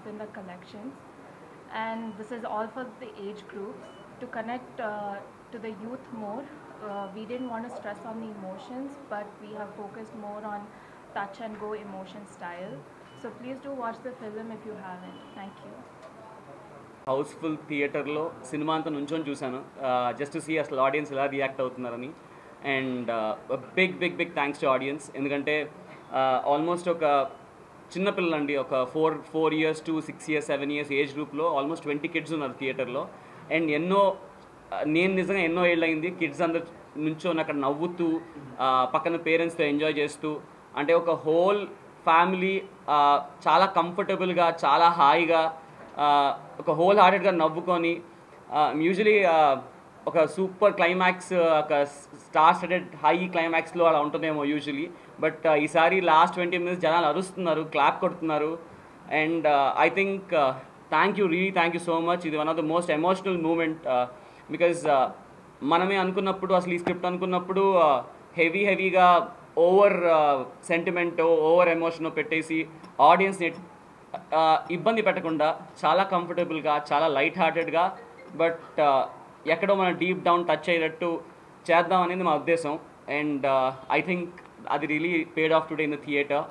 pump in the collections. And this is all for the age groups. To connect uh, to the youth more, uh, we didn't want to stress on the emotions, but we have focused more on touch and go emotion style. So please do watch the film if you haven't. Thank you. House full థియేటర్లో సినిమా అంతా నుంచొని చూశాను just see అసలు audience ఎలా react అవుతున్నారని and big big big thanks to audience ఎందుకంటే almost ఒక చిన్నపిల్లలండి ఒక four four years to six years seven years age గ్రూప్లో ఆల్మోస్ట్ ట్వంటీ కిడ్స్ ఉన్నారు థియేటర్లో అండ్ ఎన్నో ఆ, నేను నిజంగా ఎన్నో ఏళ్ళు అయింది కిడ్స్ అందరు నుంచొని అక్కడ నవ్వుతూ ఆ, పక్కన పేరెంట్స్తో ఎంజాయ్ చేస్తూ అంటే ఒక హోల్ ఫ్యామిలీ చాలా కంఫర్టబుల్గా చాలా హాయిగా ఆ, ఒక హోల్ హార్టెడ్గా నవ్వుకొని యూజువలీ ఒక సూపర్ క్లైమాక్స్ ఒక స్టార్ స్టడెడ్ హై క్లైమాక్స్లో అలా ఉంటుందేమో యూజువలీ బట్ ఈసారి లాస్ట్ ట్వంటీ మినిట్స్ జనాలు అరుస్తున్నారు క్లాప్ కొడుతున్నారు and I think thank you really thank you so much ఇది one of the most emotional moment because మనమే అనుకున్నప్పుడు అసలు ఈ స్క్రిప్ట్ అనుకున్నప్పుడు హెవీ హెవీగా ఓవర్ సెంటిమెంట్ ఓవర్ ఎమోషన్ పెట్టేసి ఆడియన్స్ని ఇబ్బంది పెట్టకుండా చాలా కంఫర్టబుల్గా చాలా లైట్ హార్టెడ్గా బట్ ఎక్కడో మనం డీప్ డౌన్ టచ్ అయ్యేటట్టు చేద్దాం అనేది మా ఉద్దేశం అండ్ ఐ థింక్ అది really paid off today in the theatre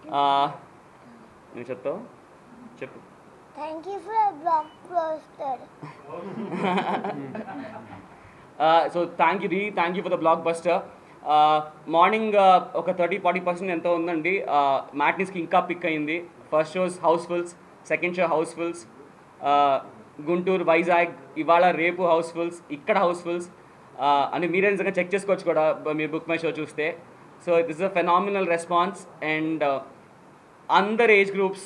నేను చెప్తావు చెప్పు Thank you for a blockbuster. So thank you re thank you for the blockbuster morning ఒక థర్టీ ఫార్టీ పర్సెంట్ ఎంతో ఉందండి మ్యాట్నీస్కి ఇంకా పిక్ అయింది first shows housefuls second show housefuls Guntur Vizag ఇవాళ రేపు హౌస్ఫుల్స్ ఇక్కడ హౌస్ఫుల్స్ అని మీరే నిజంగా చెక్ చేసుకోవచ్చు కూడా బ- మీరు బుక్ మై షో చూస్తే so this is a phenomenal response and అందర్ ఏజ్ గ్రూప్స్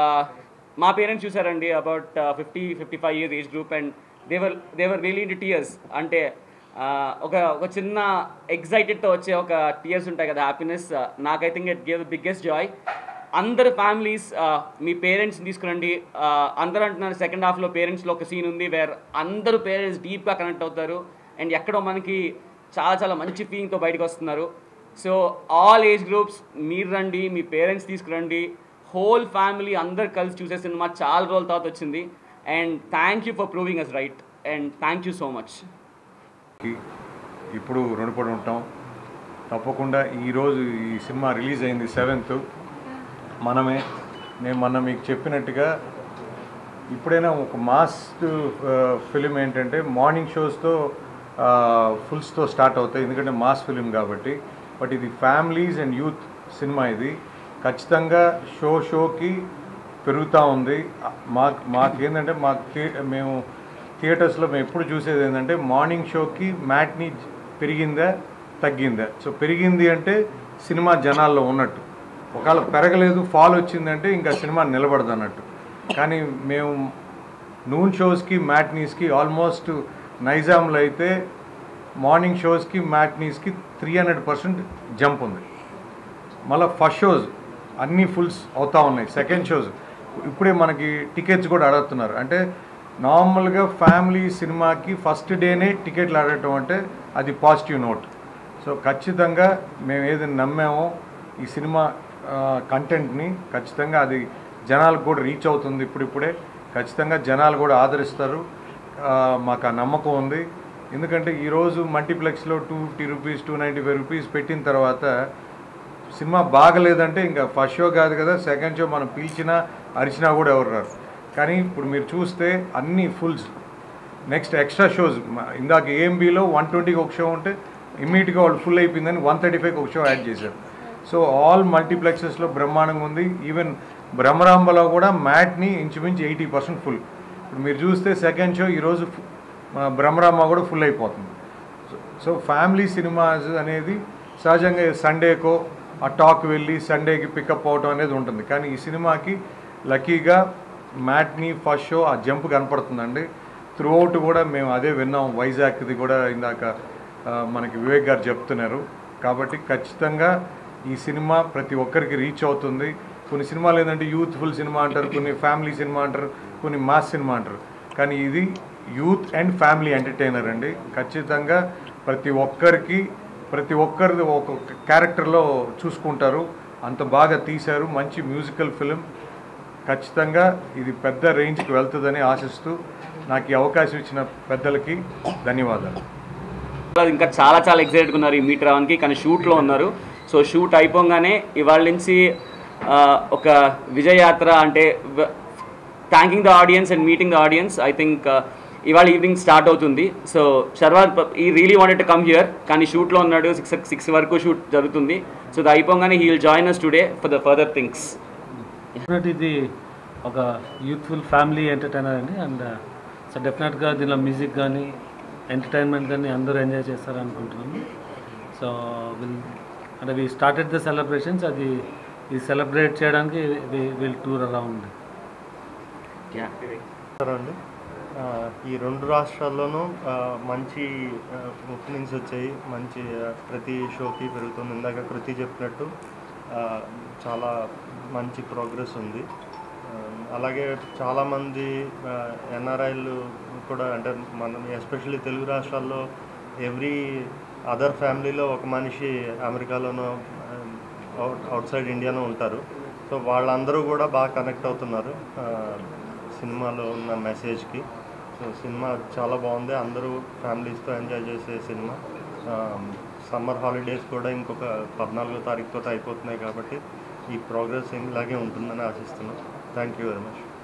మా పేరెంట్స్ చూసారండి about fifty fifty five years age group and they were they were really into tears అంటే uh, ఒక ఒక చిన్న ఎగ్జైటెడ్తో వచ్చే ఒక టీయర్స్ ఉంటాయి కదా హ్యాపీనెస్ నాకు I think it gave the biggest joy అందరు ఫ్యామిలీస్ మీ పేరెంట్స్ తీసుకురండి uh, అందరూ అంటున్నారు సెకండ్ హాఫ్లో పేరెంట్స్లో ఒక సీన్ ఉంది వేర్ అందరూ పేరెంట్స్ డీప్గా కనెక్ట్ అవుతారు అండ్ ఎక్కడో మనకి చాలా చాలా మంచి ఫీలింగ్తో బయటకు వస్తున్నారు సో ఆల్ ఏజ్ గ్రూప్స్ మీరు రండి మీ పేరెంట్స్ తీసుకురండి హోల్ ఫ్యామిలీ అందరు కలిసి చూసే సినిమా చాలా రోజుల తర్వాత వచ్చింది and thank you for proving us right and thank you so much కి ఇప్పుడు రుణపడి ఉంటాం తప్పకుండా ఈరోజు ఈ సినిమా రిలీజ్ అయింది సెవెంత్ మనమే నేను మొన్న మీకు చెప్పినట్టుగా ఇప్పుడైనా ఒక మాస్ ఫిలిం ఏంటంటే మార్నింగ్ షోస్తో ఫుల్స్తో స్టార్ట్ అవుతాయి ఎందుకంటే మాస్ ఫిలిం కాబట్టి బట్ ఇది ఫ్యామిలీస్ అండ్ యూత్ సినిమా ఇది ఖచ్చితంగా షో షోకి పెరుగుతూ ఉంది మాకు మాకేంటంటే మాకు థియే- మేము థియేటర్స్లో మేము ఎప్పుడు చూసేది ఏంటంటే మార్నింగ్ షోకి మ్యాట్ని పెరిగిందా తగ్గిందా సో పెరిగింది అంటే సినిమా జనాల్లో ఉన్నట్టు ఒకవేళ పెరగలేదు ఫాల్ వచ్చిందంటే ఇంకా సినిమా నిలబడదు అన్నట్టు కానీ మేము నూన్ షోస్కి మ్యాట్నీస్కి ఆల్మోస్ట్ నైజాంలో అయితే మార్నింగ్ షోస్కి మ్యాట్నీస్కి త్రీ హండ్రెడ్ పర్సెంట్ జంప్ ఉంది మళ్ళీ ఫస్ట్ షోస్ అన్నీ ఫుల్స్ అవుతా ఉన్నాయి సెకండ్ షోస్ ఇప్పుడే మనకి టికెట్స్ కూడా అడుగుతున్నారు అంటే నార్మల్గా ఫ్యామిలీ సినిమాకి ఫస్ట్ డేనే టికెట్లు అడగటం అంటే అది పాజిటివ్ నోట్ సో ఖచ్చితంగా మేము ఏదైనా నమ్మామో ఈ సినిమా కంటెంట్ని ఖచ్చితంగా అది జనాలకు కూడా రీచ్ అవుతుంది ఇప్పుడిప్పుడే ఖచ్చితంగా జనాలు కూడా ఆదరిస్తారు ఆ, మాకు ఆ నమ్మకం ఉంది ఎందుకంటే ఈరోజు మల్టీప్లెక్స్లో two fifty rupees two ninety five rupees పెట్టిన తర్వాత సినిమా బాగలేదంటే ఇంకా ఫస్ట్ షో కాదు కదా సెకండ్ షో మనం పిలిచినా అరిచినా కూడా ఎవరు రారు కానీ ఇప్పుడు మీరు చూస్తే అన్ని ఫుల్స్ నెక్స్ట్ ఎక్స్ట్రా షోస్ ఇందాక ఏఎంబీలో వన్ ట్వంటీకి ఒక షో ఉంటే ఇమ్మీడియట్గా వాళ్ళు ఫుల్ అయిపోయిందని వన్ థర్టీ ఫైవ్కి ఒక షో యాడ్ చేశారు సో ఆల్ మల్టీప్లెక్సెస్లో బ్రహ్మాండంగా ఉంది ఈవెన్ బ్రహ్మరాంబలో కూడా మ్యాట్ని ఇంచుమించు ఎయిటీ పర్సెంట్ ఫుల్ ఇప్పుడు మీరు చూస్తే సెకండ్ షో ఈరోజు ఫు- మా బ్రహ్మరాంబ కూడా ఫుల్ అయిపోతుంది సో- సో ఫ్యామిలీ సినిమాస్ అనేది సహజంగా సండేకో ఆ టాక్ వెళ్ళి సండేకి పికప్ అవటం అనేది ఉంటుంది కానీ ఈ సినిమాకి లక్కీగా మ్యాట్ని ఫస్ట్ షో ఆ జంప్ కనపడుతుందండి త్రూ అవుట్ కూడా మేము అదే విన్నాం వైజాగ్ది కూడా ఇందాక ఆ, మనకి వివేక్ గారు చెప్తున్నారు కాబట్టి ఖచ్చితంగా ఈ సినిమా ప్రతి ఒక్కరికి రీచ్ అవుతుంది కొన్ని సినిమాలు ఏంటంటే యూత్ఫుల్ సినిమా అంటారు కొన్ని ఫ్యామిలీ సినిమా అంటారు కొన్ని మాస్ సినిమా అంటారు కానీ ఇది యూత్ అండ్ ఫ్యామిలీ ఎంటర్టైనర్ అండి ఖచ్చితంగా ప్రతి ఒక్కరికి ప్రతి ఒక్కరిది ఒక్కొక్క క్యారెక్టర్లో చూసుకుంటారు అంత బాగా తీశారు మంచి మ్యూజికల్ ఫిలిం ఖచ్చితంగా ఇది పెద్ద రేంజ్కి వెళ్తుందని ఆశిస్తూ నాకు ఈ అవకాశం ఇచ్చిన పెద్దలకి ధన్యవాదాలు ఇంకా చాలా చాలా ఎక్సైటెడ్గా ఉన్నారు ఈ మీట్ రావడానికి కానీ షూట్లో ఉన్నారు సో షూట్ అయిపోగానే ఇవాళ నుంచి ఆ, ఒక విజయయాత్ర అంటే thanking the audience and meeting the audience I think ఇవాళ ఈవినింగ్ స్టార్ట్ అవుతుంది సో శర్వార్ ఈ really wanted to come here కానీ షూట్లో ఉన్నాడు సిక్స్ సిక్స్ వరకు షూట్ జరుగుతుంది సో అది అయిపోగానే he will join us today for the further things definite ఇది ఒక యూత్ఫుల్ ఫ్యామిలీ ఎంటర్టైనర్ అండి అండ్ సో డెఫినెట్గా దీనిలో మ్యూజిక్ కానీ ఎంటర్టైన్మెంట్ కానీ అందరూ ఎంజాయ్ చేస్తారు అనుకుంటున్నాము సో విల్ అంటే వి స్టార్టెడ్ ద సెలబ్రేషన్స్ అది ఇది సెలబ్రేట్ చేయడానికి విల్ టూర్ అరౌండ్ అండి ఆ, ఈ రెండు రాష్ట్రాల్లోనూ ఆ, మంచి ఓపెనింగ్స్ వచ్చాయి మంచి ఆ, ప్రతి షోకి పెరుగుతుంది ఇందాక కృతి చెప్పినట్టు ఆ, చాలా మంచి ప్రోగ్రెస్ ఉంది ఆ, అలాగే చాలామంది ఎన్ఆర్ఐలు కూడా అంటే మనం ఎస్పెషల్లీ తెలుగు రాష్ట్రాల్లో ఎవ్రీ అదర్ ఫ్యామిలీలో ఒక మనిషి అమెరికాలోనో అవుట్ అవుట్ సైడ్ ఇండియాలో ఉంటారు సో వాళ్ళందరూ కూడా బాగా కనెక్ట్ అవుతున్నారు ఆ, సినిమాలో ఉన్న మెసేజ్కి సో సినిమా చాలా బాగుంది అందరూ ఫ్యామిలీస్తో ఎంజాయ్ చేసే సినిమా సమ్మర్ హాలిడేస్ కూడా ఇంకొక పద్నాలుగో తారీఖుతో అయిపోతున్నాయి కాబట్టి ఈ ప్రోగ్రెస్ ఇలాగే ఉంటుందని ఆశిస్తున్నాం థ్యాంక్ యూ వెరీ మచ్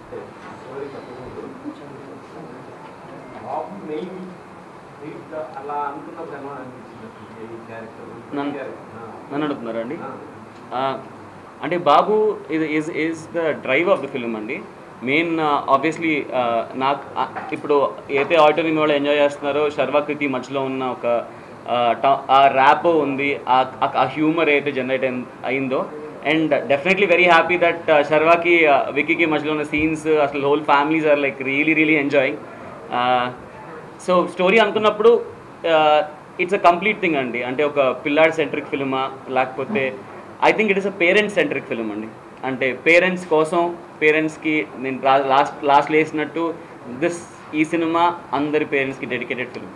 నన్ను నన్ను అడుగుతున్నారా అండి ఆ, అంటే బాబు ఇది is is the drive of the film అండి మెయిన్ ఆబ్వియస్లీ నాకు ఆ, ఇప్పుడు అయితే ఆడిటోరియం వాళ్ళు ఎంజాయ్ చేస్తున్నారో శర్వాకృతి మధ్యలో ఉన్న ఒక ఆ, ట- ఆ ర్యాప్ ఉంది ఆ- ఆ- ఆ హ్యూమర్ అయితే జనరేట్ అయిందో and definitely very happy that శర్వాకి విక్కీకి మధ్యలో ఉన్న సీన్స్ అసలు whole families are like really really enjoying so story అనుకున్నప్పుడు ఇట్స్ అ కంప్లీట్ థింగ్ అండి అంటే ఒక పిల్లాడ్ సెంట్రిక్ ఫిల్మా లేకపోతే I think it is a parents centric film అండి అంటే పేరెంట్స్ కోసం పేరెంట్స్కి నేను లాస్ట్ లాస్ట్ వేసినట్టు దిస్ ఈ సినిమా అందరి పేరెంట్స్కి డెడికేటెడ్ ఫిల్మ్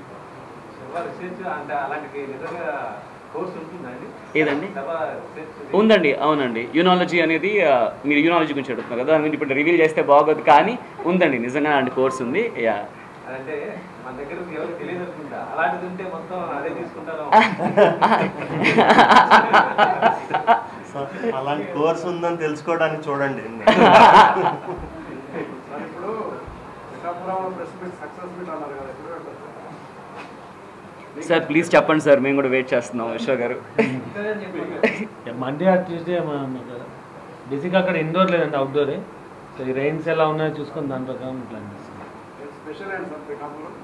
ఏదండి ఉందండి అవునండి యూనాలజీ అనేది ఆ, మీరు యూనాలజీ గురించి అడుగుతున్నారు కదా దాని గురించి ఇప్పుడు రివీల్ చేస్తే బాగోదు కానీ ఉందండి నిజంగా అలాంటి కోర్స్ ఉంది యా అంటే మన దగ్గర ఎవరు తెలియదు అనుకుంటా అలాంటిది ఉంటే మొత్తం అదే తీసుకుంటాను సో అలాంటి కోర్స్ ఉందని తెలుసుకోవడానికి చూడండి మరి ఇప్పుడు Pithapuram press meet success meet అన్నారు కదా ఎప్పుడు పెడతారు సార్ ప్లీజ్ చెప్పండి సార్ మేము కూడా వెయిట్ చేస్తున్నాం విశ్వ గారు మండే ఆర్ ట్యూస్డే బేసిక్గా అక్కడ ఇండోర్ లేదండి అవుట్డోరే సో ఈ రైన్స్ ఎలా ఉన్నాయో చూసుకొని దాని ప్రకారం ప్లాన్ చేస్తాం స్పెషల్ ఏంటి సార్ పిఠాపురం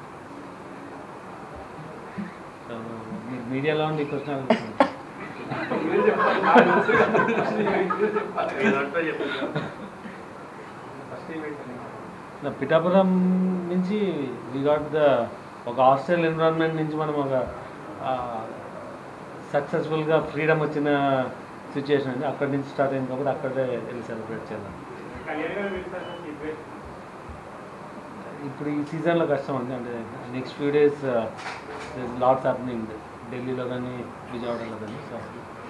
సో మీరు మీడియాలో ఉండి క్వశ్చన్ మీరు చెప్పాలి నాకు తెలుసు కదా. మీరు చెప్పాలి ఫస్ట్ ఈవెంట్ నా పిఠాపురం నుంచి వి గాట్ ద ఒక హాస్టల్ ఎన్విరాన్మెంట్ నుంచి మనం ఒక సక్సెస్ఫుల్గా ఫ్రీడమ్ వచ్చిన సిచ్యుయేషన్ అండి అక్కడి నుంచి స్టార్ట్ అయింది కాబట్టి అక్కడే వెళ్ళి సెలబ్రేట్ చేద్దాం ఇప్పుడు ఈ సీజన్లో కష్టం అండి అంటే next few days lots happening ఢిల్లీలో కానీ విజయవాడలో కానీ సో